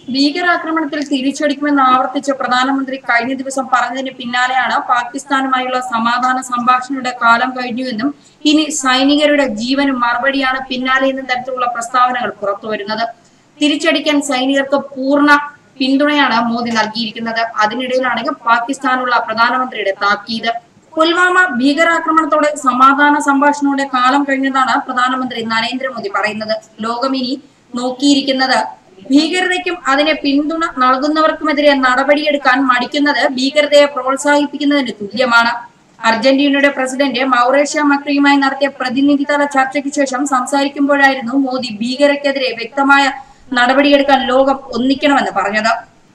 ഭീകരാക്രമണത്തിൽ തിരിച്ചടിക്കുമെന്ന് ആവർത്തിച്ച് പ്രധാനമന്ത്രി കഴിഞ്ഞ ദിവസം പറഞ്ഞതിന് പിന്നാലെയാണ് പാകിസ്ഥാനുമായുള്ള സമാധാന സംഭാഷണയുടെ കാലം കഴിഞ്ഞുവെന്നും ഇനി സൈനികരുടെ ജീവനും മറുപടിയാണ് പിന്നാലെ എന്ന തരത്തിലുള്ള പ്രസ്താവനകൾ പുറത്തുവരുന്നത് തിരിച്ചടിക്കാൻ സൈനികർക്ക് പൂർണ്ണ പിന്തുണയാണ് മോദി നൽകിയിരിക്കുന്നത് അതിനിടയിലാണ് പാകിസ്ഥാനുള്ള പ്രധാനമന്ത്രിയുടെ താക്കീത് പുൽവാമ ഭീകരാക്രമണത്തോടെ സമാധാന സംഭാഷണയുടെ കാലം കഴിഞ്ഞതാണ് പ്രധാനമന്ത്രി നരേന്ദ്രമോദി പറയുന്നത് ലോകം ഇനി നോക്കിയിരിക്കുന്നത് ഭീകരതയ്ക്കും അതിനെ പിന്തുണ നൽകുന്നവർക്കുമെതിരെ നടപടിയെടുക്കാൻ മടിക്കുന്നത് ഭീകരതയെ പ്രോത്സാഹിപ്പിക്കുന്നതിന് തുല്യമാണ് അർജന്റീനയുടെ പ്രസിഡന്റ് മൗറേഷ്യ മക്രിയുമായി നടത്തിയ പ്രതിനിധിതല ചർച്ചയ്ക്ക് ശേഷം സംസാരിക്കുമ്പോഴായിരുന്നു മോദി ഭീകരക്കെതിരെ വ്യക്തമായ നടപടിയെടുക്കാൻ ലോകം ഒന്നിക്കണമെന്ന് പറഞ്ഞത്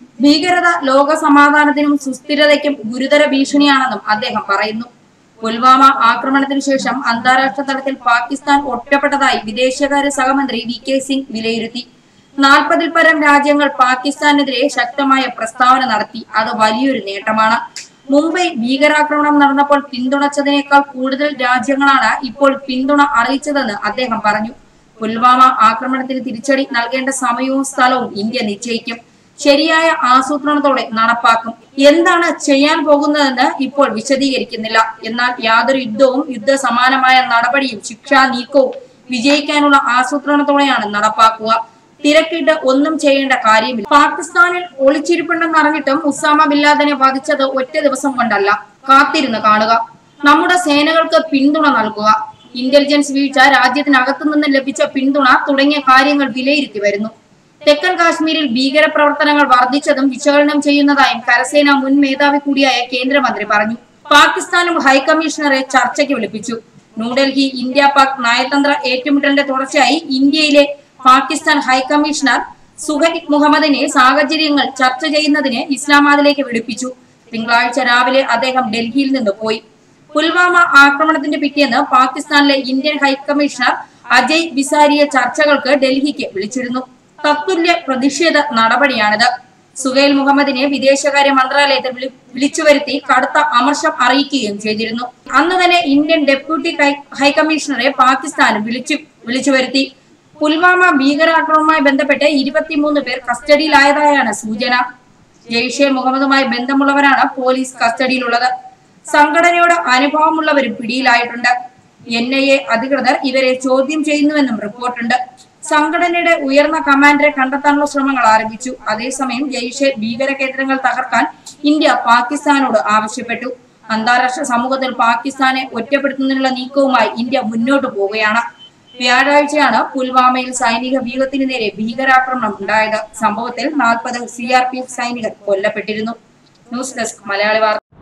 ഭീകരത ലോക സമാധാനത്തിനും സുസ്ഥിരതയ്ക്കും ഗുരുതര ഭീഷണിയാണെന്നും അദ്ദേഹം പറയുന്നു പുൽവാമ ആക്രമണത്തിന് ശേഷം അന്താരാഷ്ട്ര തലത്തിൽ പാകിസ്ഥാൻ ഒറ്റപ്പെട്ടതായി വിദേശകാര്യ സഹമന്ത്രി വി കെ സിംഗ് വിലയിരുത്തി നാൽപ്പതിൽ പരം രാജ്യങ്ങൾ പാകിസ്ഥാനെതിരെ ശക്തമായ പ്രസ്താവന നടത്തി അത് വലിയൊരു നേട്ടമാണ് മുംബൈ ഭീകരാക്രമണം നടന്നപ്പോൾ പിന്തുണച്ചതിനേക്കാൾ കൂടുതൽ രാജ്യങ്ങളാണ് ഇപ്പോൾ പിന്തുണ അറിയിച്ചതെന്ന് അദ്ദേഹം പറഞ്ഞു പുൽവാമ ആക്രമണത്തിന് തിരിച്ചടി നൽകേണ്ട സമയവും സ്ഥലവും ഇന്ത്യ നിശ്ചയിക്കും ശരിയായ ആസൂത്രണത്തോടെ നടപ്പാക്കും എന്താണ് ചെയ്യാൻ പോകുന്നതെന്ന് ഇപ്പോൾ വിശദീകരിക്കുന്നില്ല എന്നാൽ യാതൊരു യുദ്ധവും യുദ്ധ സമാനമായ നടപടിയും ശിക്ഷാ നീക്കവും വിജയിക്കാനുള്ള ആസൂത്രണത്തോടെയാണ് നടപ്പാക്കുക തിരക്കിട്ട് ഒന്നും ചെയ്യേണ്ട കാര്യമില്ല പാകിസ്ഥാനിൽ ഒളിച്ചിരിപ്പുണ്ടെന്ന് അറിഞ്ഞിട്ടും ഉസാമ ബില്ലാദനെ വധിച്ചത് ഒറ്റ ദിവസം കൊണ്ടല്ല കാത്തിരുന്ന് കാണുക നമ്മുടെ സേനകൾക്ക് പിന്തുണ നൽകുക ഇന്റലിജൻസ് വീഴ്ച രാജ്യത്തിനകത്തു നിന്ന് ലഭിച്ച പിന്തുണ തുടങ്ങിയ കാര്യങ്ങൾ വിലയിരുത്തി വരുന്നു തെക്കൻ കാശ്മീരിൽ ഭീകരപ്രവർത്തനങ്ങൾ വർദ്ധിച്ചതും വിശകലനം ചെയ്യുന്നതായും കരസേന മുൻ മേധാവി കൂടിയായ കേന്ദ്രമന്ത്രി പറഞ്ഞു പാകിസ്ഥാനും ഹൈക്കമ്മീഷണറെ ചർച്ചയ്ക്ക് വിളിപ്പിച്ചു ന്യൂഡൽഹി ഇന്ത്യ പാക് നയതന്ത്ര ഏറ്റുമുട്ടലിന്റെ തുടർച്ചയായി ഇന്ത്യയിലെ പാകിസ്ഥാൻ ഹൈക്കമ്മീഷണർ സുഹൈബ് മുഹമ്മദിനെ സാഹചര്യങ്ങൾ ചർച്ച ചെയ്യുന്നതിന് ഇസ്ലാമാബാദിലേക്ക് വിളിപ്പിച്ചു തിങ്കളാഴ്ച രാവിലെ അദ്ദേഹം ഡൽഹിയിൽ നിന്ന് പോയി പുൽവാമ ആക്രമണത്തിന്റെ പിറ്റേന്ന് പാകിസ്ഥാനിലെ ഇന്ത്യൻ ഹൈക്കമ്മീഷണർ അജയ് ബിസാരിയെ ചർച്ചകൾക്ക് ഡൽഹിക്ക് വിളിച്ചിരുന്നു തത്തുല്യ പ്രതിഷേധ നടപടിയാണിത് സുഹൈൽ മുഹമ്മദിനെ വിദേശകാര്യ മന്ത്രാലയത്തിൽ വിളി- വിളിച്ചു വരുത്തി കടുത്ത അമർഷം അറിയിക്കുകയും ചെയ്തിരുന്നു അന്ന് തന്നെ ഇന്ത്യൻ ഡെപ്യൂട്ടി ഹൈ- ഹൈക്കമ്മീഷണറെ പാകിസ്ഥാനും വിളിച്ചു വിളിച്ചു വരുത്തി പുൽവാമ ഭീകരാക്രമണവുമായി ബന്ധപ്പെട്ട് ഇരുപത്തിമൂന്ന് പേർ കസ്റ്റഡിയിലായതായാണ് സൂചന ജെയ്ഷെ മുഹമ്മദുമായി ബന്ധമുള്ളവരാണ് പോലീസ് കസ്റ്റഡിയിലുള്ളത് സംഘടനയുടെ അനുഭവമുള്ളവരും പിടിയിലായിട്ടുണ്ട് എൻ ഐ എ അധികൃതർ ഇവരെ ചോദ്യം ചെയ്യുന്നുവെന്നും റിപ്പോർട്ടുണ്ട് സംഘടനയുടെ ഉയർന്ന കമാൻഡറെ കണ്ടെത്താനുള്ള ശ്രമങ്ങൾ ആരംഭിച്ചു അതേസമയം ജെയ്ഷെ ഭീകര കേന്ദ്രങ്ങൾ തകർക്കാൻ ഇന്ത്യ പാകിസ്ഥാനോട് ആവശ്യപ്പെട്ടു അന്താരാഷ്ട്ര സമൂഹത്തിൽ പാകിസ്ഥാനെ ഒറ്റപ്പെടുത്തുന്നതിനുള്ള നീക്കവുമായി ഇന്ത്യ മുന്നോട്ടു പോവുകയാണ് വ്യാഴാഴ്ചയാണ് പുൽവാമയിൽ സൈനിക വ്യൂഹത്തിന് നേരെ ഭീകരാക്രമണം ഉണ്ടായത് സംഭവത്തിൽ നാൽപ്പത് സി ആർ പി എഫ് സൈനികർ കൊല്ലപ്പെട്ടിരുന്നു ന്യൂസ് ഡെസ്ക് മലയാളി വാർത്ത